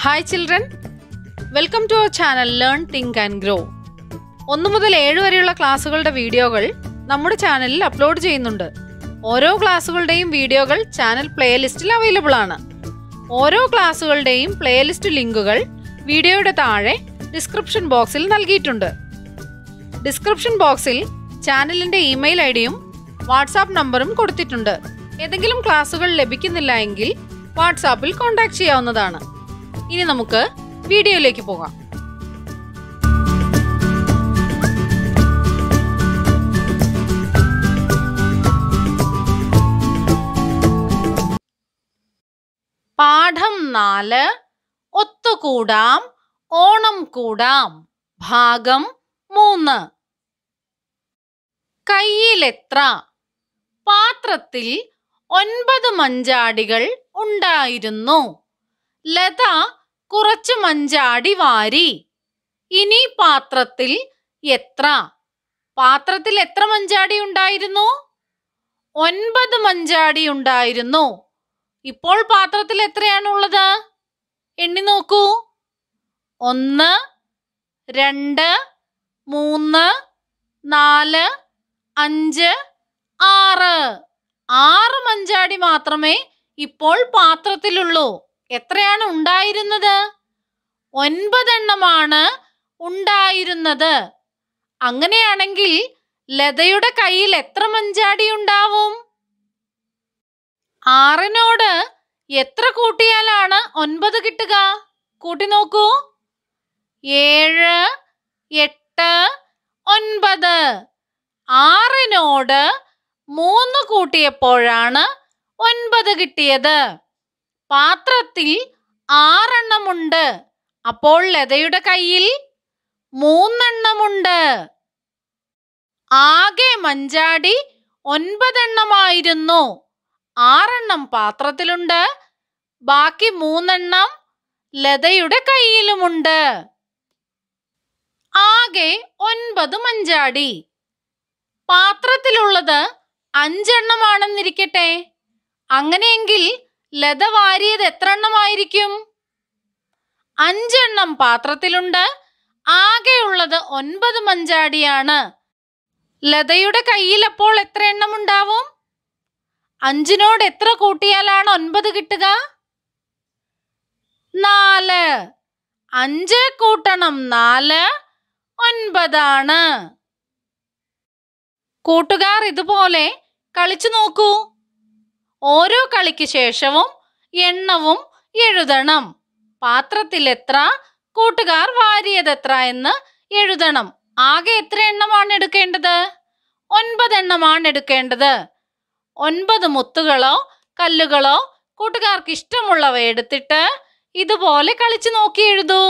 hi children welcome to our channel learn think and grow ഒന്ന് മുതൽ ഏഴ് വരെയുള്ള ക്ലാസ്സുകളുടെ വീഡിയോകൾ നമ്മുടെ ചാനലിൽ അപ്ലോഡ് ചെയ്യുന്നുണ്ട് ഓരോ ക്ലാസ്സുകളുടെയും വീഡിയോകൾ ചാനൽ പ്ലേലിസ്റ്റിൽ അവൈലബിൾ ആണ് ഓരോ ക്ലാസ്സുകളുടെയും പ്ലേലിസ്റ്റ് ലിങ്കുകൾ വീഡിയോയുടെ താഴെ ഡിസ്ക്രിപ്ഷൻ ബോക്സിൽ നൽകിയിട്ടുണ്ട് ഡിസ്ക്രിപ്ഷൻ ബോക്സിൽ ചാനലിന്റെ ഇമെയിൽ ഐ ഡിയും വാട്സാപ്പ് നമ്പറും കൊടുത്തിട്ടുണ്ട് ഏതെങ്കിലും ക്ലാസ്സുകൾ ലഭിക്കുന്നില്ല എങ്കിൽ വാട്സാപ്പിൽ കോൺടാക്ട് ചെയ്യാവുന്നതാണ് ഇനി നമുക്ക് വീഡിയോയിലേക്ക് പോകാം പാഠം നാല് ഒത്തുകൂടാം ഓണം കൂടാം ഭാഗം മൂന്ന് കയ്യിലെത്ര പാത്രത്തിൽ ഒൻപത് മഞ്ചാടികൾ ഉണ്ടായിരുന്നു ലത കുറച്ച് മഞ്ചാടി വാരി ഇനി പാത്രത്തിൽ എത്ര പാത്രത്തിൽ എത്ര മഞ്ചാടി ഉണ്ടായിരുന്നു ഒൻപത് മഞ്ചാടി ഉണ്ടായിരുന്നു ഇപ്പോൾ പാത്രത്തിൽ എത്രയാണുള്ളത് എണ്ണി നോക്കൂ ഒന്ന് രണ്ട് മൂന്ന് നാല് അഞ്ച് ആറ് ആറ് മഞ്ചാടി മാത്രമേ ഇപ്പോൾ പാത്രത്തിലുള്ളൂ എത്രയാണ് ഉണ്ടായിരുന്നത് ഒൻപതെണ്ണമാണ് ഉണ്ടായിരുന്നത് അങ്ങനെയാണെങ്കിൽ ലതയുടെ കയ്യിൽ എത്ര മഞ്ചാടി ഉണ്ടാവും ആറിനോട് എത്ര കൂട്ടിയാലാണ് ഒൻപത് കിട്ടുക കൂട്ടി നോക്കൂ ഏഴ് എട്ട് ഒൻപത് ആറിനോട് മൂന്ന് കൂട്ടിയപ്പോഴാണ് ഒൻപത് കിട്ടിയത് പാത്രത്തിൽ ആറെണ്ണമുണ്ട് അപ്പോൾ ലതയുടെ കയ്യിൽ മൂന്നെണ്ണമുണ്ട് ആകെ മഞ്ചാടി ഒൻപതെണ്ണമായിരുന്നു ആറെണ്ണം പാത്രത്തിലുണ്ട് ബാക്കി മൂന്നെണ്ണം ലതയുടെ കയ്യിലുമുണ്ട് ആകെ ഒൻപത് മഞ്ചാടി പാത്രത്തിലുള്ളത് അഞ്ചെണ്ണമാണെന്നിരിക്കട്ടെ അങ്ങനെയെങ്കിൽ ലത വാരിയത് എത്ര എണ്ണമായിരിക്കും അഞ്ചെണ്ണം പാത്രത്തിലുണ്ട് ആകെയുള്ളത് ഒൻപത് മഞ്ചാടിയാണ് ലതയുടെ കയ്യിൽ അപ്പോൾ എത്ര എണ്ണം ഉണ്ടാവും അഞ്ചിനോട് എത്ര കൂട്ടിയാലാണ് ഒൻപത് കിട്ടുക നാല് അഞ്ച് കൂട്ടണം നാല് ഒൻപതാണ് കൂട്ടുകാർ ഇതുപോലെ കളിച്ചു നോക്കൂ ഓരോ കളിക്ക് ശേഷവും എണ്ണവും എഴുതണം പാത്രത്തിൽ എത്ര കൂട്ടുകാർ വാരിയതെത്ര എന്ന് എഴുതണം ആകെ എത്ര എണ്ണമാണ് എടുക്കേണ്ടത് ഒൻപത് എണ്ണമാണ് എടുക്കേണ്ടത് ഒൻപത് മുത്തുകളോ കല്ലുകളോ കൂട്ടുകാർക്ക് ഇഷ്ടമുള്ളവ എടുത്തിട്ട് ഇതുപോലെ കളിച്ചു നോക്കി എഴുതൂ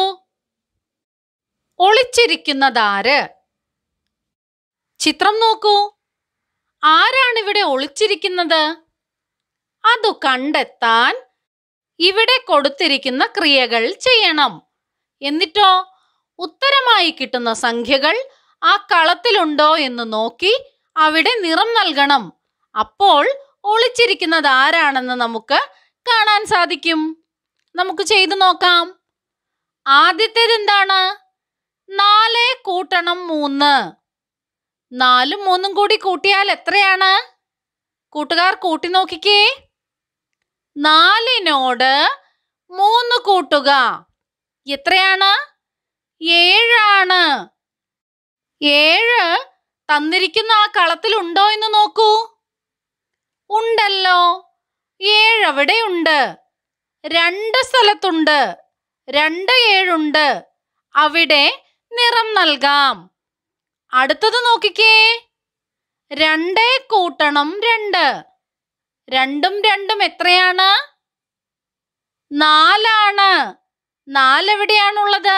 ഒളിച്ചിരിക്കുന്നതാര് ചിത്രം നോക്കൂ ആരാണ് ഇവിടെ ഒളിച്ചിരിക്കുന്നത് അതു കണ്ടെത്താൻ ഇവിടെ കൊടുത്തിരിക്കുന്ന ക്രിയകൾ ചെയ്യണം എന്നിട്ടോ ഉത്തരമായി കിട്ടുന്ന സംഖ്യകൾ ആ കളത്തിലുണ്ടോ എന്ന് നോക്കി അവിടെ നിറം നൽകണം അപ്പോൾ ഒളിച്ചിരിക്കുന്നത് ആരാണെന്ന് നമുക്ക് കാണാൻ സാധിക്കും നമുക്ക് ചെയ്തു നോക്കാം ആദ്യത്തേത് എന്താണ് നാല് കൂട്ടണം മൂന്ന് നാലും മൂന്നും കൂടി കൂട്ടിയാൽ എത്രയാണ് കൂട്ടുകാർ കൂട്ടി നോക്കിക്കേ നാലിനോട് മൂന്ന് കൂട്ടുക എത്രയാണ് ഏഴാണ് ഏഴ് തന്നിരിക്കുന്ന ആ കളത്തിലുണ്ടോ എന്ന് നോക്കൂ ഉണ്ടല്ലോ ഏഴ് അവിടെ ഉണ്ട് രണ്ട് സ്ഥലത്തുണ്ട് രണ്ട് ഏഴുണ്ട് അവിടെ നിറം നൽകാം അടുത്തത് നോക്കിക്കേ രണ്ടേ കൂട്ടണം രണ്ട് രണ്ടും രണ്ടും എത്രയാണ് നാലാണ് നാലെവിടെയാണുള്ളത്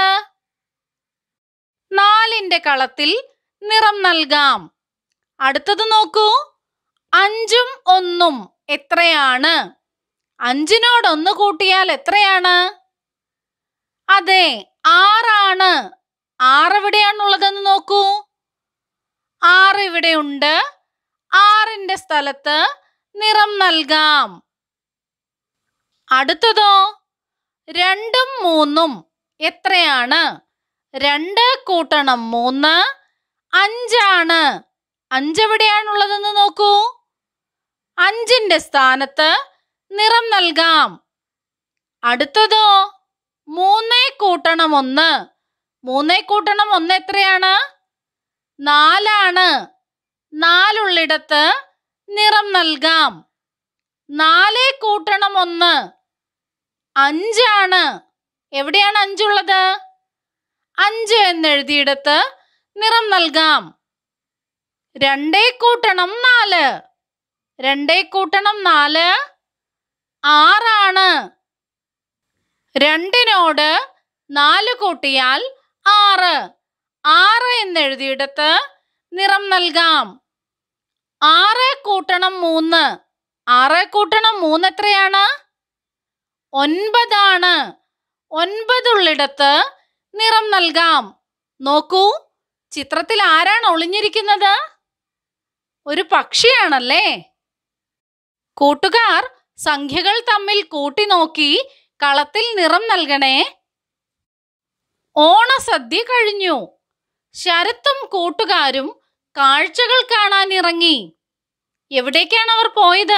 നാലിന്റെ കളത്തിൽ നിറം നൽകാം അടുത്തത് നോക്കൂ അഞ്ചും ഒന്നും എത്രയാണ് അഞ്ചിനോട് ഒന്ന് കൂട്ടിയാൽ എത്രയാണ് അതെ ആറാണ് ആറ് എവിടെയാണുള്ളതെന്ന് നോക്കൂ ആറ് ഇവിടെ ഉണ്ട് ആറിന്റെ സ്ഥലത്ത് നിറം നൽകാം അടുത്തതോ രണ്ടും മൂന്നും എത്രയാണ് രണ്ട് കൂട്ടണം മൂന്ന് അഞ്ചാണ് അഞ്ചെവിടെയാണുള്ളതെന്ന് നോക്കൂ അഞ്ചിന്റെ സ്ഥാനത്ത് നിറം നൽകാം അടുത്തതോ മൂന്നേ കൂട്ടണം ഒന്ന് മൂന്നേ കൂട്ടണം ഒന്ന് എത്രയാണ് നാലാണ് നാലുള്ളിടത്ത് നിറം നൽകാം നാലേ കൂട്ടണം ഒന്ന് അഞ്ചാണ് എവിടെയാണ് അഞ്ചുള്ളത് അഞ്ച് എന്നെഴുതിയിടത്ത് നിറം നൽകാം രണ്ടേ കൂട്ടണം നാല് രണ്ടേ കൂട്ടണം നാല് ആറാണ് രണ്ടിനോട് നാല് കൂട്ടിയാൽ ആറ് ആറ് എന്നെഴുതിയിടത്ത് നിറം നൽകാം ആറ് കൂട്ടണം മൂന്ന് ആറ് കൂട്ടണം മൂന്ന് എത്രയാണ് ഒൻപതാണ് ഒൻപതുള്ളിടത്ത് നിറം നൽകാം നോക്കൂ ചിത്രത്തിൽ ആരാണ് ഒളിഞ്ഞിരിക്കുന്നത് ഒരു പക്ഷിയാണല്ലേ കൂട്ടുകാർ സംഖ്യകൾ തമ്മിൽ കൂട്ടി നോക്കി കളത്തിൽ നിറം നൽകണേ ഓണസദ്യ കഴിഞ്ഞു ശരത്തും കൂട്ടുകാരും കാഴ്ചകൾ കാണാൻ ഇറങ്ങി എവിടേക്കാണ് അവർ പോയത്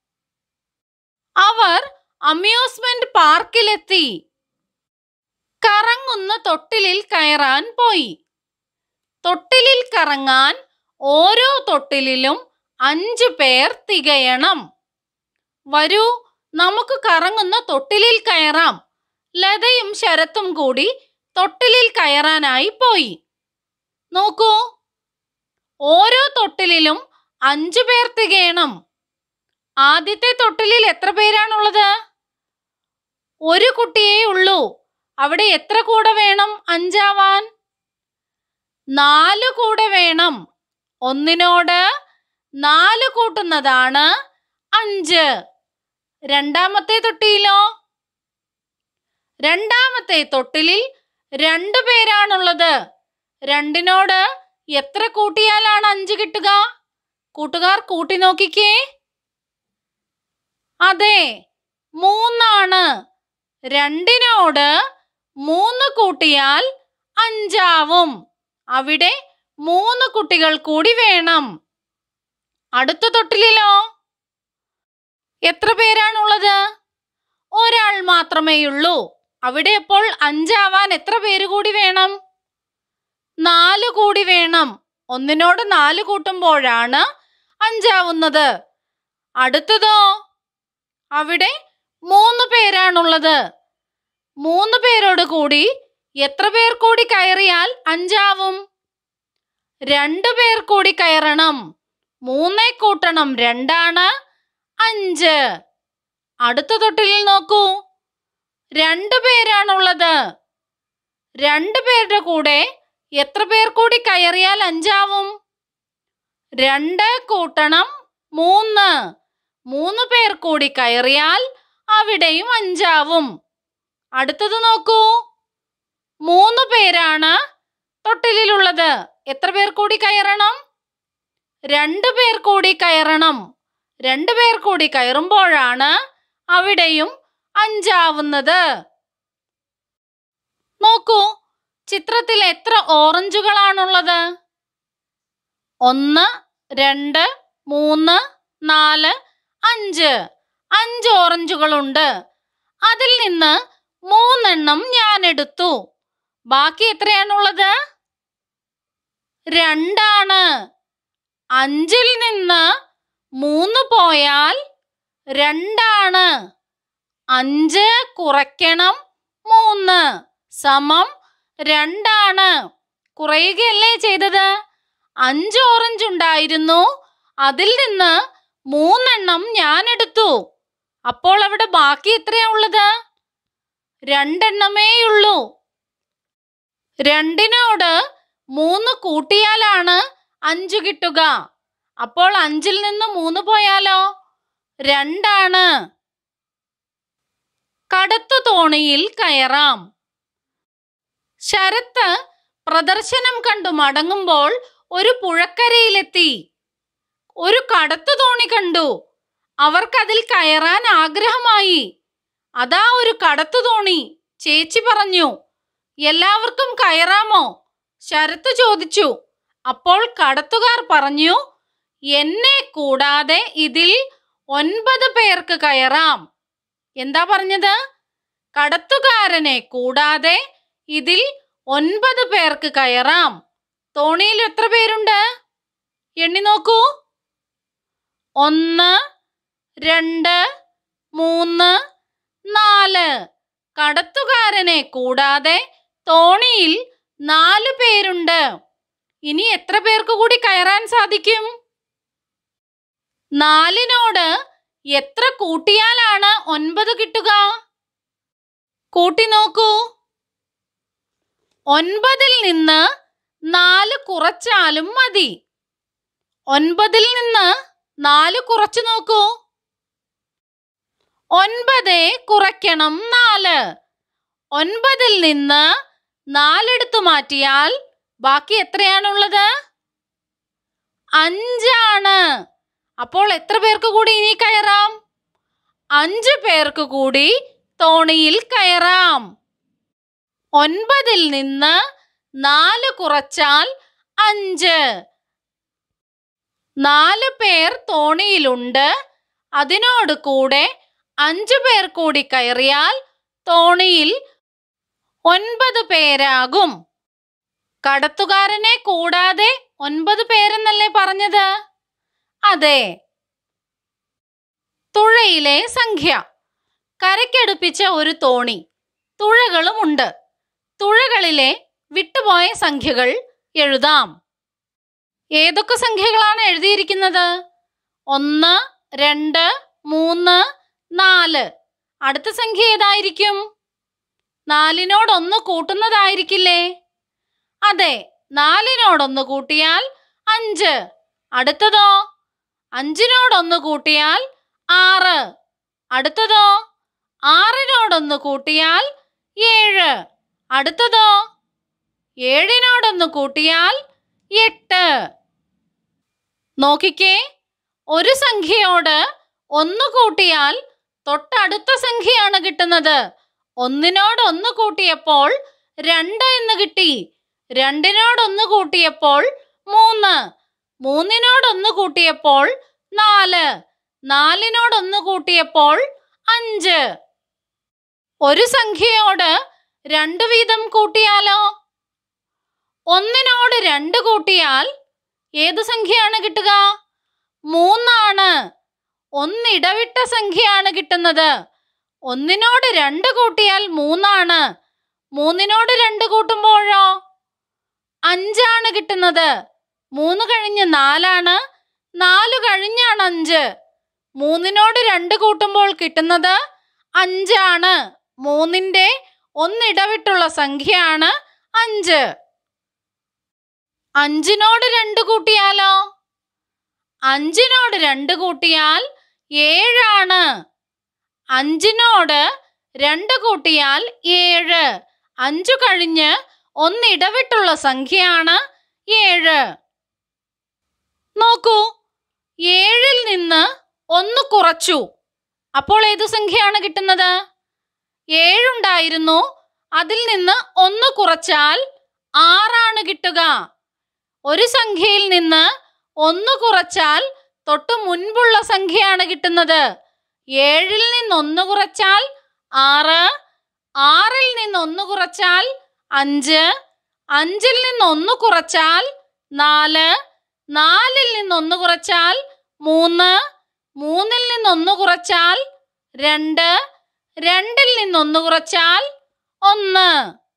അവർ അമ്യൂസ്മെന്റ് പാർക്കിലെത്തി കറങ്ങുന്ന തൊട്ടിലിൽ കയറാൻ പോയി തൊട്ടിലിൽ കറങ്ങാൻ ഓരോ തൊട്ടിലിലും അഞ്ചു പേർ തികയണം വരൂ നമുക്ക് കറങ്ങുന്ന തൊട്ടിലിൽ കയറാം ലതയും ശരത്തും കൂടി തൊട്ടിലിൽ കയറാനായി പോയി നോക്കൂ ഓരോ തൊട്ടിലിലും അഞ്ചു പേർ തികയണം ആദ്യത്തെ തൊട്ടിലിൽ എത്ര പേരാണുള്ളത് ഒരു കുട്ടിയേ ഉള്ളൂ അവിടെ എത്ര കൂടെ വേണം അഞ്ചാവാൻ നാല് കൂടെ വേണം ഒന്നിനോട് നാല് കൂട്ടുന്നതാണ് അഞ്ച് രണ്ടാമത്തെ തൊട്ടിയിലോ രണ്ടാമത്തെ തൊട്ടിലിൽ രണ്ടു പേരാണുള്ളത് രണ്ടിനോട് എത്ര കൂട്ടിയാലാണ് അഞ്ച് കിട്ടുക കൂട്ടുകാർ കൂട്ടി നോക്കിക്കേ അതെ മൂന്നാണ് രണ്ടിനോട് മൂന്ന് കൂട്ടിയാൽ അഞ്ചാവും അവിടെ മൂന്ന് കുട്ടികൾ കൂടി വേണം അടുത്ത തൊട്ടിലിലോ എത്ര പേരാണുള്ളത് ഒരാൾ മാത്രമേയുള്ളൂ അവിടെ അപ്പോൾ അഞ്ചാവാൻ എത്ര പേര് കൂടി വേണം നാല് കൂടി വേണം ഒന്നിനോട് നാല് കൂട്ടുമ്പോഴാണ് അഞ്ചാവുന്നത് അടുത്തതോ അവിടെ മൂന്ന് പേരാണുള്ളത് മൂന്ന് പേരോട് കൂടി എത്ര പേർ കൂടി കയറിയാൽ അഞ്ചാവും രണ്ടു പേർ കൂടി കയറണം മൂന്നേ കൂട്ടണം രണ്ടാണ് അഞ്ച് അടുത്ത തൊട്ടിലിൽ നോക്കൂ രണ്ടു പേരാണുള്ളത് രണ്ടു പേരുടെ കൂടെ എത്ര പേർ കൂടി കയറിയാൽ അഞ്ചാവും രണ്ട് കൂട്ടണം മൂന്ന് മൂന്ന് പേർ കൂടി കയറിയാൽ അവിടെയും അഞ്ചാവും അടുത്തത് നോക്കൂ മൂന്ന് പേരാണ് തൊട്ടിലിലുള്ളത് എത്ര പേർ കൂടി കയറണം രണ്ടു പേർ കൂടി കയറണം രണ്ടു പേർ കൂടി കയറുമ്പോഴാണ് അവിടെയും അഞ്ചാവുന്നത് നോക്കൂ ചിത്രത്തിൽ എത്ര ഓറഞ്ചുകളാണുള്ളത് ഒന്ന് രണ്ട് മൂന്ന് നാല് അഞ്ച് അഞ്ച് ഓറഞ്ചുകളുണ്ട് അതിൽ നിന്ന് മൂന്നെണ്ണം ഞാൻ എടുത്തു ബാക്കി എത്രയാണുള്ളത് രണ്ടാണ് അഞ്ചിൽ നിന്ന് മൂന്ന് പോയാൽ രണ്ടാണ് അഞ്ച് കുറയ്ക്കണം മൂന്ന് സമം രണ്ടാണ് കുറയുകയല്ലേ ചെയ്തത് അഞ്ച് ഓറഞ്ച് ഉണ്ടായിരുന്നു അതിൽ നിന്ന് മൂന്നെണ്ണം ഞാൻ എടുത്തു അപ്പോൾ അവിടെ ബാക്കി എത്രയാ ഉള്ളത് രണ്ടെണ്ണമേയുള്ളൂ രണ്ടിനോട് മൂന്ന് കൂട്ടിയാലാണ് അഞ്ച് കിട്ടുക അപ്പോൾ അഞ്ചിൽ നിന്ന് മൂന്ന് പോയാലോ രണ്ടാണ് കടത്തു തോണിയിൽ കയറാം ശരത്ത് പ്രദർശനം കണ്ടു മടങ്ങുമ്പോൾ ഒരു പുഴക്കരയിലെത്തി ഒരു കടത്തു തോണി കണ്ടു അവർക്കതിൽ കയറാൻ ആഗ്രഹമായി അതാ ഒരു കടത്തു തോണി ചേച്ചി പറഞ്ഞു എല്ലാവർക്കും കയറാമോ ശരത്ത് ചോദിച്ചു അപ്പോൾ കടത്തുകാർ പറഞ്ഞു എന്നെ കൂടാതെ ഇതിൽ ഒൻപത് പേർക്ക് കയറാം എന്താ പറഞ്ഞത് കടത്തുകാരനെ കൂടാതെ ഇതിൽ ഒൻപത് പേർക്ക് കയറാം തോണിയിൽ എത്ര പേരുണ്ട് എണ്ണി നോക്കൂ ഒന്ന് രണ്ട് മൂന്ന് നാല് കടത്തുകാരനെ കൂടാതെ തോണിയിൽ നാല് പേരുണ്ട് ഇനി എത്ര പേർക്ക് കൂടി കയറാൻ സാധിക്കും നാലിനോട് എത്ര കൂട്ടിയാലാണ് ഒൻപത് കിട്ടുക കൂട്ടി നോക്കൂ ഒൻപതിൽ നിന്ന് നാല് കുറച്ചാലും മതി ഒൻപതിൽ നിന്ന് നാല് കുറച്ചു നോക്കൂ ഒൻപത് കുറയ്ക്കണം നാല് ഒൻപതിൽ നിന്ന് നാലെടുത്തു മാറ്റിയാൽ ബാക്കി എത്രയാണുള്ളത് അഞ്ചാണ് അപ്പോൾ എത്ര പേർക്ക് കൂടി ഇനി കയറാം അഞ്ച് പേർക്ക് കൂടി തോണിയിൽ കയറാം ഒൻപതിൽ നിന്ന് നാല് കുറച്ചാൽ അഞ്ച് നാല് പേർ തോണിയിലുണ്ട് അതിനോട് കൂടെ അഞ്ചു പേർ കൂടി കയറിയാൽ തോണിയിൽ ഒൻപത് പേരാകും കടത്തുകാരനെ കൂടാതെ ഒൻപത് പേരെന്നല്ലേ പറഞ്ഞത് അതെ തുഴയിലെ സംഖ്യ കരയ്ക്കടുപ്പിച്ച ഒരു തോണി തുഴകളുമുണ്ട് തുഴകളിലെ വിട്ടുപോയ സംഖ്യകൾ എഴുതാം ഏതൊക്കെ സംഖ്യകളാണ് എഴുതിയിരിക്കുന്നത് ഒന്ന് രണ്ട് മൂന്ന് നാല് അടുത്ത സംഖ്യ ഏതായിരിക്കും നാലിനോടൊന്ന് കൂട്ടുന്നതായിരിക്കില്ലേ അതെ നാലിനോടൊന്ന് കൂട്ടിയാൽ അഞ്ച് അടുത്തതോ അഞ്ചിനോടൊന്ന് കൂട്ടിയാൽ ആറ് അടുത്തതോ ആറിനോടൊന്ന് കൂട്ടിയാൽ ഏഴ് അടുത്തതോ ഏഴിനോടൊന്ന് കൂട്ടിയാൽ എട്ട് നോക്കിക്കേ ഒരു സംഖ്യയോട് ഒന്ന് കൂട്ടിയാൽ തൊട്ടടുത്ത സംഖ്യയാണ് കിട്ടുന്നത് ഒന്നിനോട് ഒന്ന് കൂട്ടിയപ്പോൾ രണ്ട് എന്ന് കിട്ടി രണ്ടിനോട് ഒന്ന് കൂട്ടിയപ്പോൾ മൂന്ന് മൂന്നിനോട് ഒന്ന് കൂട്ടിയപ്പോൾ നാല് നാലിനോട് ഒന്ന് കൂട്ടിയപ്പോൾ അഞ്ച് ഒരു സംഖ്യയോട് രണ്ട് വീതം കൂട്ടിയാലോ ഒന്നിനോട് രണ്ട് കൂട്ടിയാൽ ഏത് സംഖ്യയാണ് കിട്ടുക മൂന്നാണ് ഒന്നിടവിട്ട സംഖ്യയാണ് കിട്ടുന്നത് ഒന്നിനോട് രണ്ട് കൂട്ടിയാൽ മൂന്നാണ് മൂന്നിനോട് രണ്ട് കൂട്ടുമ്പോഴോ അഞ്ചാണ് കിട്ടുന്നത് മൂന്ന് കഴിഞ്ഞ് നാലാണ് നാല് കഴിഞ്ഞാണ് അഞ്ച് മൂന്നിനോട് രണ്ട് കൂട്ടുമ്പോൾ കിട്ടുന്നത് അഞ്ചാണ് മൂന്നിന്റെ ഒന്നിടവിട്ടുള്ള സംഖ്യയാണ് അഞ്ച് അഞ്ചിനോട് രണ്ട് കൂട്ടിയാലോ അഞ്ചിനോട് രണ്ട് കൂട്ടിയാൽ ഏഴാണ് അഞ്ചിനോട് രണ്ട് കൂട്ടിയാൽ ഏഴ് അഞ്ചു കഴിഞ്ഞ് ഒന്നിടവിട്ടുള്ള സംഖ്യയാണ് ഏഴ് നോക്കൂ ഏഴിൽ നിന്ന് ഒന്ന് കുറച്ചു അപ്പോൾ ഏത് സംഖ്യയാണ് കിട്ടുന്നത് ഏഴുണ്ടായിരുന്നു അതിൽ നിന്ന് ഒന്ന് കുറച്ചാൽ ആറാണ് കിട്ടുക ഒരു സംഖ്യയിൽ നിന്ന് ഒന്ന് കുറച്ചാൽ തൊട്ടു മുൻപുള്ള സംഖ്യയാണ് കിട്ടുന്നത് ഏഴിൽ നിന്ന് ഒന്ന് കുറച്ചാൽ ആറ് ആറിൽ നിന്ന് ഒന്ന് കുറച്ചാൽ അഞ്ച് അഞ്ചിൽ നിന്ന് ഒന്ന് കുറച്ചാൽ നാല് നാലിൽ നിന്ന് ഒന്ന് കുറച്ചാൽ മൂന്ന് മൂന്നിൽ നിന്ന് ഒന്ന് കുറച്ചാൽ രണ്ട് രണ്ടിൽ നിന്ന് ഒന്ന് കുറച്ചാൽ ഒന്ന്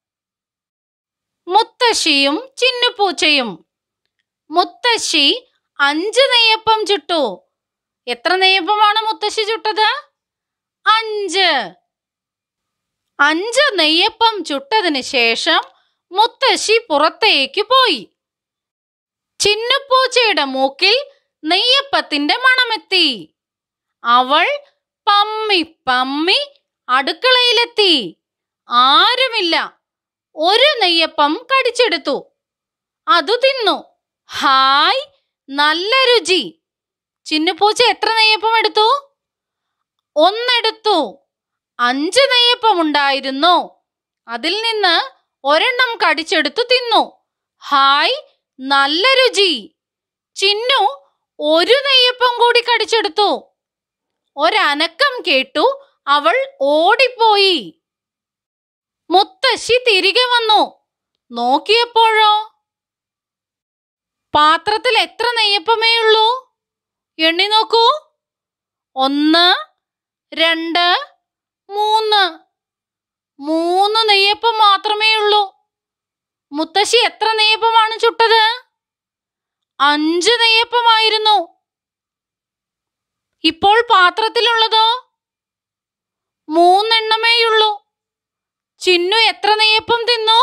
മുത്തശ്ശിയും ചിന്നുപൂച്ചയും മുത്തശ്ശി അഞ്ച് നെയ്യപ്പം ചുട്ടു എത്ര നെയ്യപ്പമാണ് മുത്തശ്ശി ചുട്ടത് അഞ്ച് അഞ്ച് നെയ്യപ്പം ചുട്ടതിന് ശേഷം മുത്തശ്ശി പുറത്തേക്ക് പോയി ചിന്നുപൂച്ചയുടെ മൂക്കിൽ നെയ്യപ്പത്തിന്റെ മണമെത്തി അവൾ പമ്മി പമ്മി അടുക്കളയിലെത്തി ആരുമില്ല ഒരു നെയ്യപ്പം കടിച്ചെടുത്തു അതു തിന്നു ഹായ് നല്ല രുചി ചിന്നുപൂച്ച എത്ര നെയ്യപ്പം എടുത്തു ഒന്നെടുത്തു അഞ്ച് നെയ്യപ്പം ഉണ്ടായിരുന്നു അതിൽ നിന്ന് ഒരെണ്ണം കടിച്ചെടുത്തു തിന്നു ഹായ് നല്ല രുചി ചിന്നു ഒരു നെയ്യപ്പം കൂടി കടിച്ചെടുത്തു ഒരനക്കം കേട്ടു അവൾ ഓടിപ്പോയി മുത്തശ്ശി തിരികെ വന്നു നോക്കിയപ്പോഴോ പാത്രത്തിൽ എത്ര നെയ്യപ്പമേ ഉള്ളൂ എണ്ണി നോക്കൂ ഒന്ന് രണ്ട് മൂന്ന് മൂന്ന് നെയ്യപ്പം മാത്രമേ ഉള്ളൂ മുത്തശ്ശി എത്ര നെയ്യപ്പമാണ് ചുട്ടത് അഞ്ച് നെയ്യപ്പമായിരുന്നു ഇപ്പോൾ പാത്രത്തിലുള്ളതോ മൂന്നെണ്ണമേയുള്ളൂ ചിന്നു എത്ര നെയ്യപ്പം തിന്നു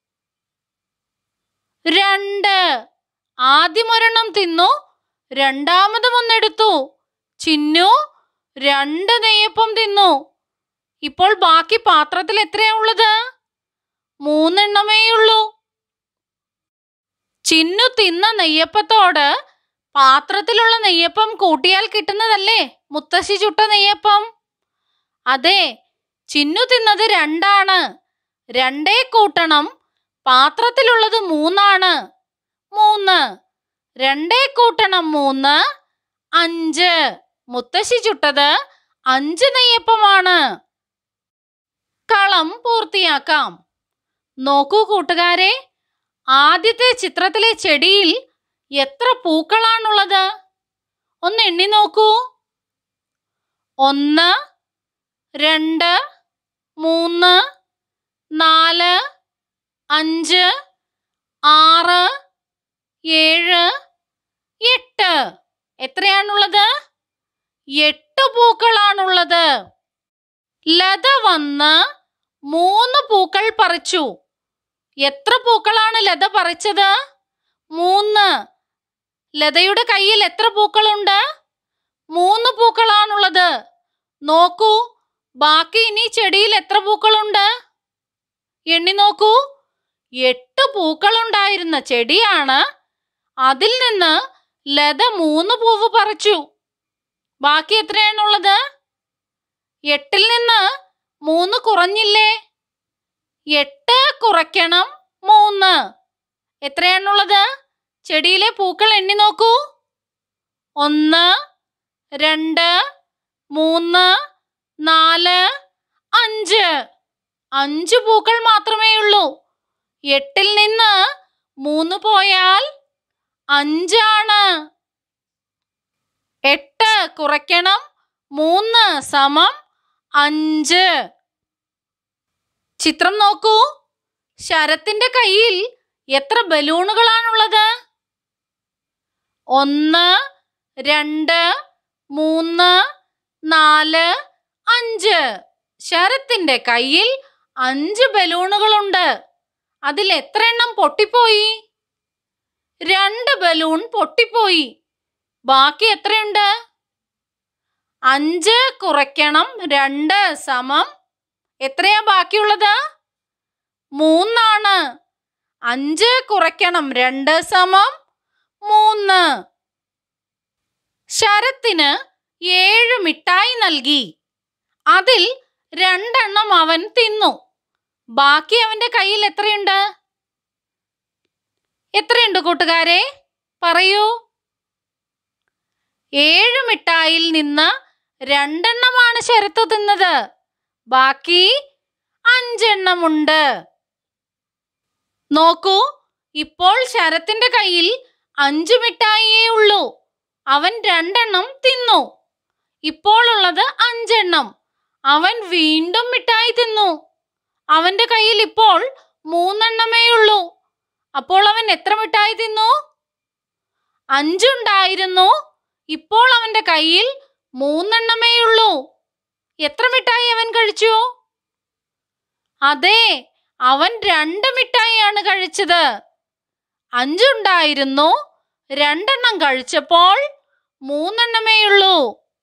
രണ്ട് ആദ്യം ഒരെണ്ണം തിന്നു രണ്ടാമതും ഒന്നെടുത്തു ചിന്നു രണ്ട് നെയ്യപ്പം തിന്നു ഇപ്പോൾ ബാക്കി പാത്രത്തിൽ എത്രയാ ഉള്ളത് മൂന്നെണ്ണമേയുള്ളൂ ചിന്നു തിന്ന നെയ്യപ്പത്തോട് പാത്രത്തിലുള്ള നെയ്യപ്പം കൂട്ടിയാൽ കിട്ടുന്നതല്ലേ മുത്തശ്ശി ചുട്ട നെയ്യപ്പം അതെ ചിന്നു തിന്നത് രണ്ടാണ് രണ്ടേ കൂട്ടണം പാത്രത്തിലുള്ളത് മൂന്നാണ് മൂന്ന് രണ്ടേ കൂട്ടണം മൂന്ന് അഞ്ച് മുത്തശ്ശി ചുട്ടത് അഞ്ച് നെയ്യപ്പമാണ് കളം പൂർത്തിയാക്കാം നോക്കൂ കൂട്ടുകാരെ ആദ്യത്തെ ചിത്രത്തിലെ ചെടിയിൽ എത്ര പൂക്കളാണുള്ളത് ഒന്ന് എണ്ണി നോക്കൂ ഒന്ന് രണ്ട് മൂന്ന് നാല് അഞ്ച് ആറ് ഏഴ് എട്ട് എത്രയാണുള്ളത് എട്ട് പൂക്കളാണുള്ളത് ലത വന്ന് മൂന്ന് പൂക്കൾ പറിച്ചു എത്ര പൂക്കളാണ് ലത പറിച്ചത് മൂന്ന് ലതയുടെ കയ്യിൽ എത്ര പൂക്കളുണ്ട് മൂന്ന് പൂക്കളാണുള്ളത് നോക്കൂ ബാക്കി ഇനി ചെടിയിൽ എത്ര പൂക്കളുണ്ട് എണ്ണി നോക്കൂ എട്ട് പൂക്കളുണ്ടായിരുന്ന ചെടിയാണ് അതിൽ നിന്ന് ലത മൂന്ന് പൂവ് പറിച്ചു ബാക്കി എത്രയാണുള്ളത് എട്ടിൽ നിന്ന് മൂന്ന് കുറഞ്ഞില്ലേ എട്ട് കുറയ്ക്കണം മൂന്ന് എത്രയാണുള്ളത് ചെടിയിലെ പൂക്കൾ എണ്ണി നോക്കൂ ഒന്ന് രണ്ട് മൂന്ന് നാല് അഞ്ച് അഞ്ച് പൂക്കൾ മാത്രമേ ഉള്ളൂ എട്ടിൽ നിന്ന് മൂന്ന് പോയാൽ അഞ്ചാണ് എട്ട് കുറയ്ക്കണം മൂന്ന് സമം അഞ്ച് ചിത്രം നോക്കൂ ശരത്തിന്റെ കയ്യിൽ എത്ര ബലൂണുകളാണുള്ളത് ഒന്ന് രണ്ട് മൂന്ന് നാല് അഞ്ച് ശരത്തിന്റെ കയ്യിൽ അഞ്ച് ബലൂണുകളുണ്ട് അതിൽ എത്ര എണ്ണം പൊട്ടിപ്പോയി രണ്ട് ബലൂൺ പൊട്ടിപ്പോയി ബാക്കി എത്രയുണ്ട് അഞ്ച് കുറയ്ക്കണം രണ്ട് സമം എത്രയാ ബാക്കിയുള്ളത് മൂന്നാണ് അഞ്ച് കുറയ്ക്കണം രണ്ട് സമം മൂന്ന് ശരത്തിന് ഏഴ് മിഠായി നൽകി അതിൽ രണ്ടെണ്ണം അവൻ തിന്നു ബാക്കി അവന്റെ കയ്യിൽ എത്രയുണ്ട് എത്രയുണ്ട് കൂട്ടുകാരെ പറയൂ ഏഴ് മിഠായിൽ നിന്ന് രണ്ടെണ്ണമാണ് ശരത്ത് തിന്നത് ബാക്കി അഞ്ചെണ്ണമുണ്ട് നോക്കൂ ഇപ്പോൾ ശരത്തിന്റെ കയ്യിൽ അഞ്ച് മിഠായിയേ ഉള്ളൂ അവൻ രണ്ടെണ്ണം തിന്നു ഇപ്പോൾ ഉള്ളത് അഞ്ചെണ്ണം അവൻ വീണ്ടും മിഠായി തിന്നു അവന്റെ കയ്യിൽ ഇപ്പോൾ മൂന്നെണ്ണമേ ഉള്ളൂ അപ്പോൾ അവൻ എത്ര മിഠായി തിന്നു അഞ്ചുണ്ടായിരുന്നു ഇപ്പോൾ അവന്റെ കയ്യിൽ മൂന്നെണ്ണമേ ഉള്ളൂ എത്ര മിഠായി അവൻ കഴിച്ചു അതെ അവൻ രണ്ട് മിഠായിയാണ് കഴിച്ചത് അഞ്ചുണ്ടായിരുന്നു രണ്ടെണ്ണം കഴിച്ചപ്പോൾ മൂന്നെണ്ണമേ ഉള്ളൂ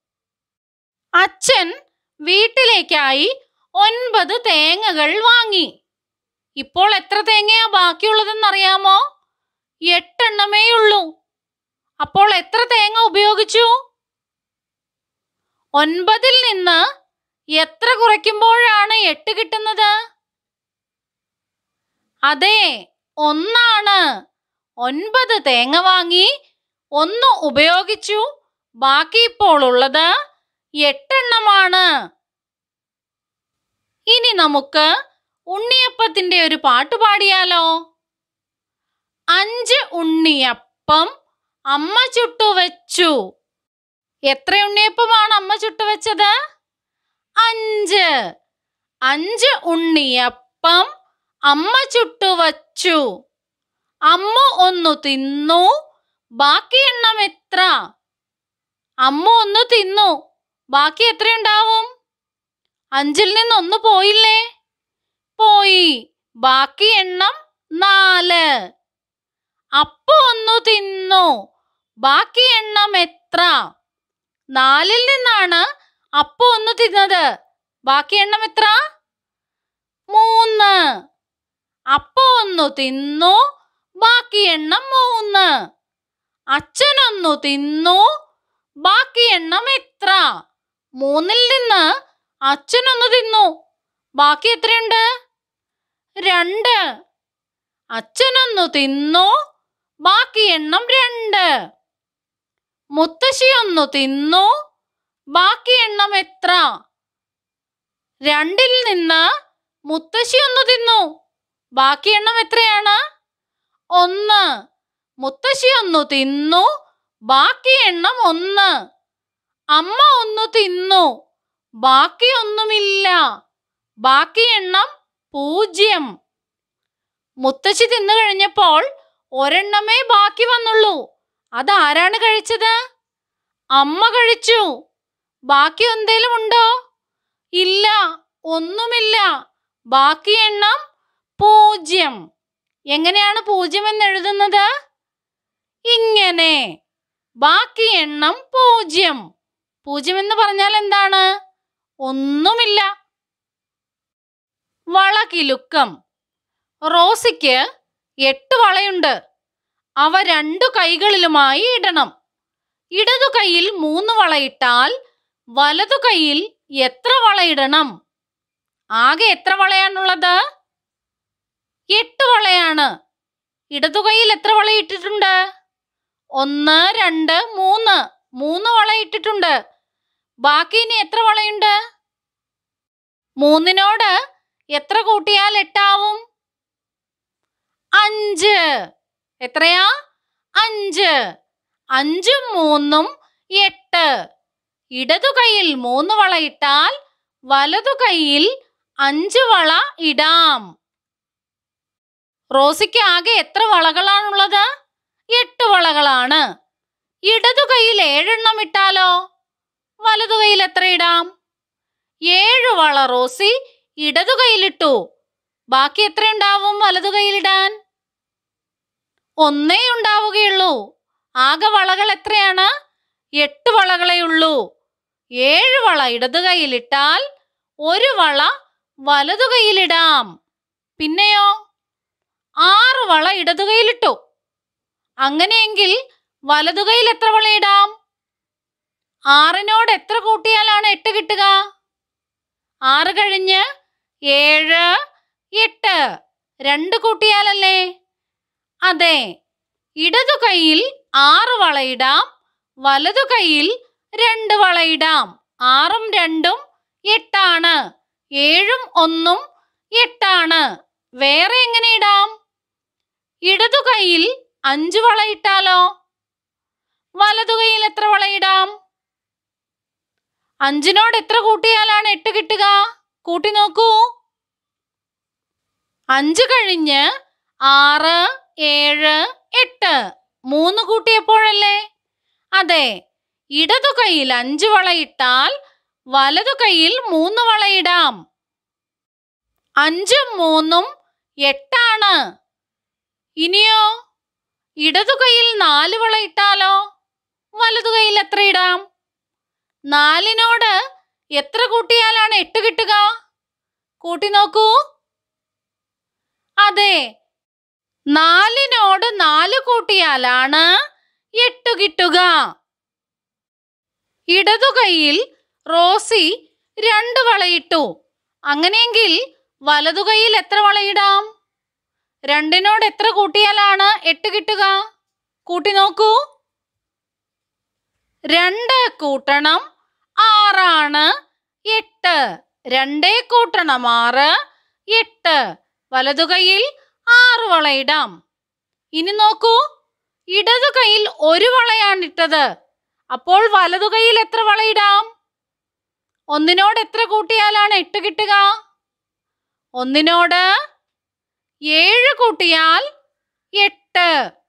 അച്ഛൻ വീട്ടിലേക്കായി ഒൻപത് തേങ്ങകൾ വാങ്ങി ഇപ്പോൾ എത്ര തേങ്ങയാ ബാക്കിയുള്ളതെന്നറിയാമോ എട്ടെണ്ണമേ ഉള്ളൂ അപ്പോൾ എത്ര തേങ്ങ ഉപയോഗിച്ചു ഒൻപതിൽ നിന്ന് എത്ര കുറയ്ക്കുമ്പോഴാണ് എട്ട് കിട്ടുന്നത് അതെ ഒന്നാണ് ഒൻപത് തേങ്ങ വാങ്ങി ഒന്ന് ഉപയോഗിച്ചു ബാക്കി ഇപ്പോൾ ഉള്ളത് എട്ടെണ്ണമാണ് ഇനി നമുക്ക് ഉണ്ണിയപ്പത്തിന്റെ ഒരു പാട്ട് പാടിയാലോ അഞ്ച് ഉണ്ണിയപ്പം അമ്മ ചുട്ടുവെച്ചു എത്ര ഉണ്ണിയപ്പമാണ് അമ്മ ചുട്ടുവെച്ചത് അഞ്ച് അഞ്ച് ഉണ്ണിയപ്പം അമ്മ ചുട്ടുവച്ചു അമ്മ ഒന്നു തിന്നു ബാക്കി എണ്ണം എത്ര അമ്മ ഒന്ന് തിന്നു ബാക്കി എത്രയുണ്ടാവും അഞ്ചിൽ നിന്ന് ഒന്ന് പോയില്ലേ പോയി ബാക്കി എണ്ണം നാല് അപ്പ ഒന്നു തിന്നു ബാക്കി എണ്ണം എത്ര നാലിൽ നിന്നാണ് അപ്പ ഒന്ന് തിന്നത് ബാക്കി എണ്ണം എത്ര മൂന്ന് അപ്പ ഒന്നു തിന്നു ബാക്കി എണ്ണം മൂന്ന് അച്ഛനൊന്നു തിന്നു ബാക്കി എണ്ണം എത്ര മൂന്നിൽ നിന്ന് അച്ഛനൊന്നു തിന്നു ബാക്കി എത്രയുണ്ട് രണ്ട് അച്ഛനൊന്നു തിന്നു ബാക്കി എണ്ണം രണ്ട് മുത്തശ്ശി ഒന്നു തിന്നു ബാക്കി എണ്ണം എത്ര രണ്ടിൽ നിന്ന് മുത്തശ്ശി ഒന്ന് തിന്നു ബാക്കി എണ്ണം എത്രയാണ് ഒന്ന് മുത്തശ്ശി ഒന്ന് തിന്നു ബാക്കി എണ്ണം ഒന്ന് അമ്മ ഒന്ന് തിന്നു ബാക്കി ഒന്നുമില്ല ബാക്കി എണ്ണം പൂജ്യം മുത്തശ്ശി തിന്നു കഴിഞ്ഞപ്പോൾ ഒരെണ്ണമേ ബാക്കി വന്നുള്ളൂ അതാരാണ് കഴിച്ചത് അമ്മ കഴിച്ചു ബാക്കി എന്തേലും ഉണ്ടോ ഇല്ല ഒന്നുമില്ല ബാക്കി എണ്ണം പൂജ്യം എങ്ങനെയാണ് പൂജ്യം എന്ന് എഴുതുന്നത് ഇങ്ങനെ ബാക്കി എണ്ണം പൂജ്യം പൂജ്യം എന്ന് പറഞ്ഞാൽ എന്താണ് ഒന്നുമില്ല വളകിലുക്കം റോസിക്ക് എട്ട് വളയുണ്ട് അവ രണ്ടു കൈകളിലുമായി ഇടണം ഇടതു കൈയിൽ മൂന്ന് വളയിട്ടാൽ വലതു കൈയിൽ എത്ര വളയിടണം ആകെ എത്ര വളയാണുള്ളത് എട്ട് വളയാണ് ഇടതു കൈയിൽ എത്ര വളയിട്ടിട്ടുണ്ട് ഒന്ന് രണ്ട് മൂന്ന് മൂന്ന് വളയിട്ടിട്ടുണ്ട് ബാക്കി ഇനി എത്ര വളയുണ്ട് മൂന്നിനോട് എത്ര കൂട്ടിയാൽ എട്ടാവും അഞ്ച് എത്രയാ അഞ്ച് അഞ്ചും മൂന്നും എട്ട് ഇടതു കൈയിൽ മൂന്ന് വള ഇട്ടാൽ വലതു കൈയിൽ അഞ്ച് വള ഇടാം റോസിക്ക് ആകെ എത്ര വളകളാണുള്ളത് എട്ട് വളകളാണ് ഇടതു കൈയിൽ ഏഴെണ്ണം ഇട്ടാലോ വലതു കൈയിൽ എത്ര ഇടാം ഏഴ് വള റോസി ഇടതു കൈയിലിട്ടു ബാക്കി എത്ര ഉണ്ടാവും വലതു കൈയിലിടാൻ ഒന്നേ ഉണ്ടാവുകയുള്ളൂ ആകെ വളകൾ എത്രയാണ് എട്ട് വളകളേ ഉള്ളൂ ഏഴ് വള ഇടതു കൈയിലിട്ടാൽ ഒരു വള വലതു കൈയിലിടാം പിന്നെയോ ആറ് വള ഇടതു കൈയിലിട്ടു അങ്ങനെയെങ്കിൽ വലതു കൈയിൽ എത്ര വള ഇടാം ആറിനോട് എത്ര കൂട്ടിയാലാണ് എട്ട് കിട്ടുക ആറ് കഴിഞ്ഞ് ഏഴ് എട്ട് രണ്ട് കൂട്ടിയാലല്ലേ അതെ ഇടതു കൈയിൽ ആറ് വളയിടാം വലതു കൈയിൽ രണ്ട് വളയിടാം ആറും രണ്ടും എട്ടാണ് ഏഴും ഒന്നും എട്ടാണ് വേറെ എങ്ങനെ ഇടാം ഇടതു കൈയിൽ അഞ്ച് വളയിട്ടാലോ വലതു കൈയിൽ എത്ര വളയിടാം അഞ്ചിനോട് എത്ര കൂട്ടിയാലാണ് എട്ട് കിട്ടുക കൂട്ടി നോക്കൂ അഞ്ച് കഴിഞ്ഞ് ആറ് ഏഴ് എട്ട് മൂന്ന് കൂട്ടിയപ്പോഴല്ലേ അതെ ഇടതു കൈയിൽ അഞ്ച് വളയിട്ടാൽ വലതു കൈയിൽ മൂന്ന് വളയിടാം അഞ്ചും മൂന്നും എട്ടാണ് ഇനിയോ ഇടതു കൈയിൽ നാല് വളയിട്ടാലോ വലതു കൈയിൽ എത്ര ഇടാം നാലിനോട് എത്ര കൂട്ടിയാലാണ് എട്ട് കിട്ടുക കൂട്ടി നോക്കൂ അതെ നാലിനോട് നാല് കൂട്ടിയാലാണ് എട്ട് കിട്ടുക ഇടതു കൈയിൽ റോസി രണ്ട് വളയിട്ടു അങ്ങനെയെങ്കിൽ വലതുകൈയിൽ എത്ര വളയിടാം രണ്ടിനോട് എത്ര കൂട്ടിയാലാണ് എട്ട് കിട്ടുക കൂട്ടി നോക്കൂ രണ്ട് കൂട്ടണം ആറാണ് എട്ട് രണ്ടേ കൂട്ടണം ആറ് എട്ട് വലതുകൈയിൽ ആറ് വളയിടാം ഇനി നോക്കൂ ഇടതു കൈയിൽ ഒരു വളയാണിട്ടത് അപ്പോൾ വലതുകൈയിൽ എത്ര വളയിടാം ഒന്നിനോട് എത്ര കൂട്ടിയാലാണ് എട്ട് കിട്ടുക ഒന്നിനോട് ഏഴ് കൂട്ടിയാൽ എട്ട്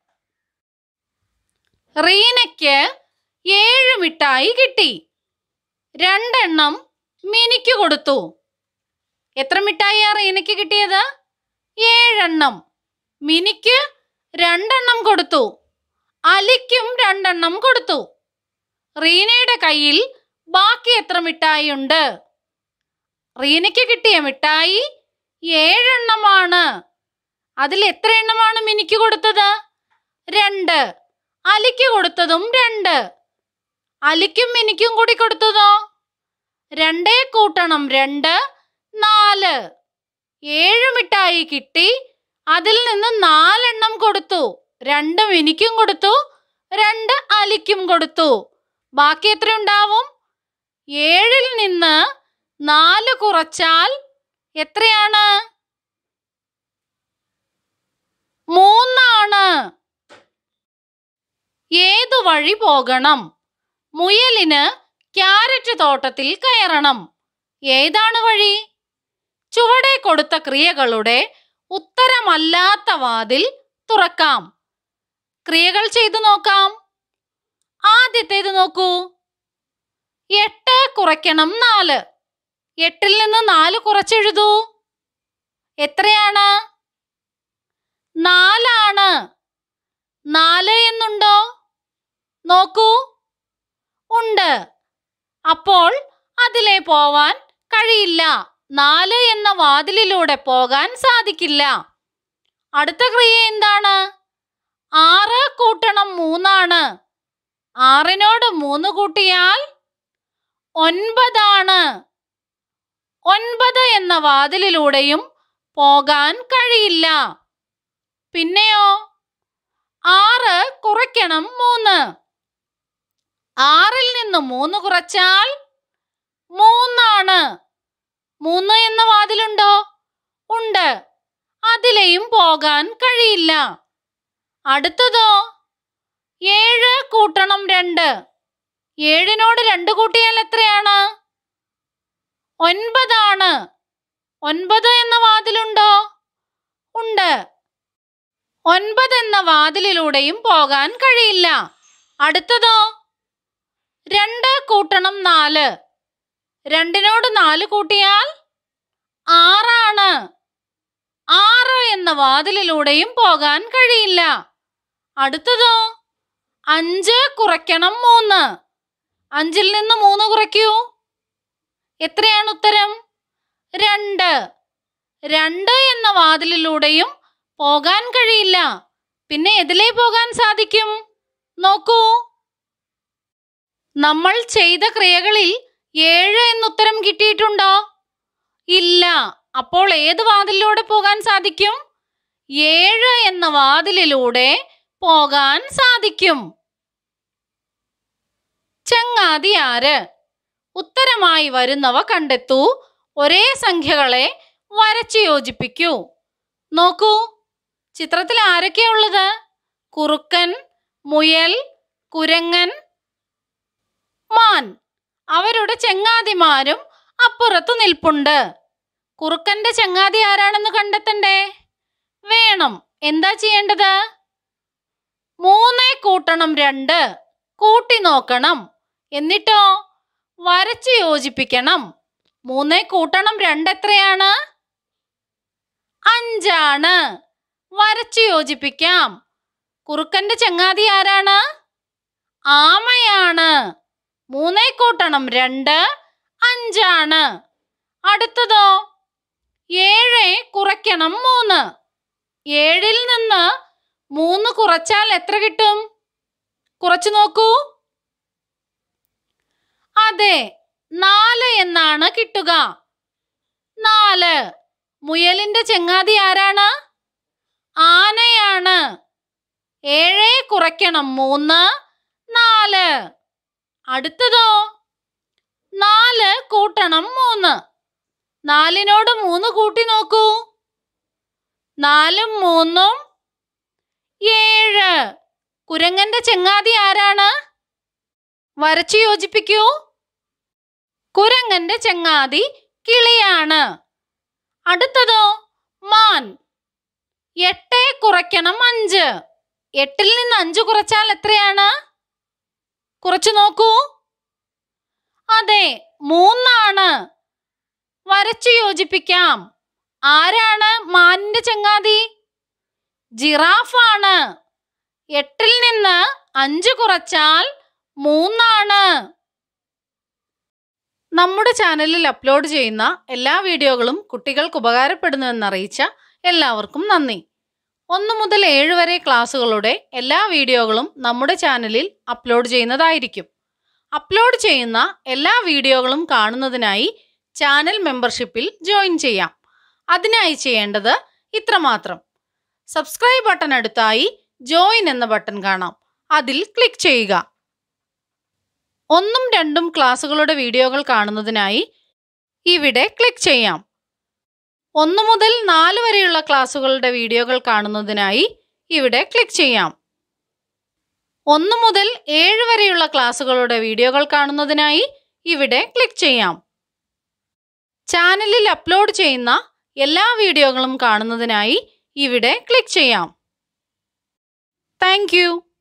റീനയ്ക്ക് ഏഴ് മിഠായി കിട്ടി രണ്ടെണ്ണം മിനിക്ക് കൊടുത്തു എത്ര മിഠായിയാ റീനയ്ക്ക് കിട്ടിയത് ഏഴെണ്ണം മിനിക്ക് രണ്ടെണ്ണം കൊടുത്തു അലിക്കും രണ്ടെണ്ണം കൊടുത്തു റീനയുടെ കയ്യിൽ ബാക്കി എത്ര മിഠായി ഉണ്ട് റീനയ്ക്ക് കിട്ടിയ മിഠായി ഏഴെണ്ണമാണ് അതിൽ എത്ര എണ്ണമാണ് മിനിക്ക് കൊടുത്തത് രണ്ട് അലിക്ക് കൊടുത്തതും രണ്ട് അലിക്കും മിനിക്കും കൂടി കൊടുത്തതോ രണ്ടേ കൂട്ടണം രണ്ട് നാല് ഏഴ് മിഠായി കിട്ടി അതിൽ നിന്ന് നാലെണ്ണം കൊടുത്തു രണ്ട് മിനിക്കും കൊടുത്തു രണ്ട് അലിക്കും കൊടുത്തു ബാക്കി എത്ര ഉണ്ടാവും ഏഴിൽ നിന്ന് നാല് കുറച്ചാൽ എത്രയാണ് മൂന്നാണ് ഏതു വഴി പോകണം മുയലിന് ക്യാരറ്റ് തോട്ടത്തിൽ കയറണം ഏതാണ് വഴി ചുവടെ കൊടുത്ത ക്രിയകളുടെ ഉത്തരമല്ലാത്ത വാതിൽ തുറക്കാം ക്രിയകൾ ചെയ്തു നോക്കാം ആദ്യത്തേത് നോക്കൂ എട്ട് കുറയ്ക്കണം നാല് എട്ടിൽ നിന്ന് നാല് കുറച്ചെഴുതൂ എത്രയാണ് നാലാണ് നാല് എന്നുണ്ടോ നോക്കൂ ഉണ്ട് അപ്പോൾ അതിലെ പോവാൻ കഴിയില്ല നാല് എന്ന വാതിലിലൂടെ പോകാൻ സാധിക്കില്ല അടുത്ത ക്രിയ എന്താണ് ആറ് കൂട്ടണം മൂന്നാണ് ആറിനോട് മൂന്ന് കൂട്ടിയാൽ ഒൻപതാണ് ഒൻപത് എന്ന വാതിലിലൂടെയും പോകാൻ കഴിയില്ല പിന്നെയോ ആറ് കുറയ്ക്കണം മൂന്ന് ആറിൽ നിന്ന് മൂന്ന് കുറച്ചാൽ മൂന്നാണ് മൂന്ന് എന്ന വാതിലുണ്ടോ ഉണ്ട് അതിലെയും പോകാൻ കഴിയില്ല അടുത്തതോ ഏഴ് കൂട്ടണം രണ്ട് ഏഴിനോട് രണ്ട് കൂട്ടിയാൽ എത്രയാണ് ഒൻപതാണ് ഒൻപത് എന്ന വാതിലുണ്ടോ ഉണ്ട് ഒൻപത് എന്ന വാതിലിലൂടെയും പോകാൻ കഴിയില്ല അടുത്തതോ രണ്ട് കൂട്ടണം നാല് രണ്ടിനോട് നാല് കൂട്ടിയാൽ ആറാണ് ആറ് എന്ന വാതിലിലൂടെയും പോകാൻ കഴിയില്ല അടുത്തതോ അഞ്ച് കുറയ്ക്കണം മൂന്ന് അഞ്ചിൽ നിന്ന് മൂന്ന് കുറയ്ക്കൂ എത്രയാണ് ഉത്തരം രണ്ട് രണ്ട് എന്ന വാതിലിലൂടെയും പോകാൻ കഴിയില്ല പിന്നെ എതിലേ പോകാൻ സാധിക്കും നോക്കൂ നമ്മൾ ചെയ്ത ക്രിയകളിൽ ഏഴ് എന്നുത്തരം കിട്ടിയിട്ടുണ്ടോ ഇല്ല അപ്പോൾ ഏത് വാതിലിലൂടെ പോകാൻ സാധിക്കും ഏഴ് എന്ന വാതിലിലൂടെ പോകാൻ സാധിക്കും ചങ്ങാതി ആര് ഉത്തരമായി വരുന്നവ കണ്ടെത്തൂ ഒരേ സംഖ്യകളെ വരച്ചു യോജിപ്പിക്കൂ നോക്കൂ ചിത്രത്തിൽ ആരൊക്കെയാ ഉള്ളത് കുറുക്കൻ മുയൽ കുരങ്ങൻ മാൻ അവരുടെ ചങ്ങാതിമാരും അപ്പുറത്ത് നിൽപ്പുണ്ട് കുറുക്കന്റെ ചങ്ങാതി ആരാണെന്ന് കണ്ടെത്തണ്ടേ വേണം എന്താ ചെയ്യേണ്ടത് മൂന്നേ കൂട്ടണം രണ്ട് കൂട്ടി നോക്കണം എന്നിട്ടോ വരച്ച് യോജിപ്പിക്കണം മൂന്നേ കൂട്ടണം രണ്ട് എത്രയാണ് അഞ്ചാണ് വരച്ച് യോജിപ്പിക്കാം കുറുക്കന്റെ ചങ്ങാതി ആരാണ് ആമയാണ് മൂന്നേ കൂട്ടണം രണ്ട് അഞ്ചാണ് അടുത്തതോ ഏഴ് കുറയ്ക്കണം മൂന്ന് ഏഴിൽ നിന്ന് മൂന്ന് കുറച്ചാൽ എത്ര കിട്ടും കുറച്ചു നോക്കൂ അതെ നാല് എന്നാണ് കിട്ടുക നാല് മുയലിന്റെ ചെങ്ങാതി ആരാണ് ആനയാണ് ഏഴ് കുറയ്ക്കണം മൂന്ന് നാല് അടുത്തതോ നാല് കൂട്ടണം മൂന്ന് നാലിനോട് മൂന്ന് കൂട്ടി നോക്കൂ നാലും മൂന്നും ഏഴ് കുരങ്ങന്റെ ചെങ്ങാതി ആരാണ് വരച്ചു യോജിപ്പിക്കൂ കുരങ്ങന്റെ ചെങ്ങാതി കിളിയാണ് അടുത്തതോ മാൻ എട്ട് കുറയ്ക്കണം അഞ്ച് എട്ടിൽ നിന്ന് അഞ്ച് കുറച്ചാൽ എത്രയാണ് കുറച്ചു നോക്കൂ അതെ മൂന്നാണ് വരച്ചു യോജിപ്പിക്കാം ആരാണ് മാനിന്റെ ചങ്ങാതി ജിറാഫാണ് എട്ടിൽ നിന്ന് അഞ്ച് കുറച്ചാൽ മൂന്നാണ് നമ്മുടെ ചാനലിൽ അപ്ലോഡ് ചെയ്യുന്ന എല്ലാ വീഡിയോകളും കുട്ടികൾക്ക് ഉപകാരപ്പെടുന്നുവെന്നറിയിച്ച എല്ലാവർക്കും നന്ദി ഒന്ന് മുതൽ ഏഴ് വരെ ക്ലാസ്സുകളുടെ എല്ലാ വീഡിയോകളും നമ്മുടെ ചാനലിൽ അപ്ലോഡ് ചെയ്യുന്നതായിരിക്കും അപ്ലോഡ് ചെയ്യുന്ന എല്ലാ വീഡിയോകളും കാണുന്നതിനായി ചാനൽ മെമ്പർഷിപ്പിൽ ജോയിൻ ചെയ്യാം അതിനായി ചെയ്യേണ്ടത് ഇത്രമാത്രം സബ്സ്ക്രൈബ് ബട്ടൺ അടുത്തായി ജോയിൻ എന്ന ബട്ടൺ കാണാം അതിൽ ക്ലിക്ക് ചെയ്യുക ഒന്നും രണ്ടും ക്ലാസ്സുകളുടെ വീഡിയോകൾ കാണുന്നതിനായി ഇവിടെ ക്ലിക്ക് ചെയ്യാം ഒന്ന് മുതൽ നാല് വരെയുള്ള ക്ലാസ്സുകളുടെ വീഡിയോകൾ കാണുന്നതിനായി ഇവിടെ ക്ലിക്ക് ചെയ്യാം ഒന്ന് മുതൽ ഏഴ് വരെയുള്ള ക്ലാസ്സുകളുടെ വീഡിയോകൾ കാണുന്നതിനായി ഇവിടെ ക്ലിക്ക് ചെയ്യാം ചാനലിൽ അപ്ലോഡ് ചെയ്യുന്ന എല്ലാ വീഡിയോകളും കാണുന്നതിനായി ഇവിടെ ക്ലിക്ക് ചെയ്യാം താങ്ക്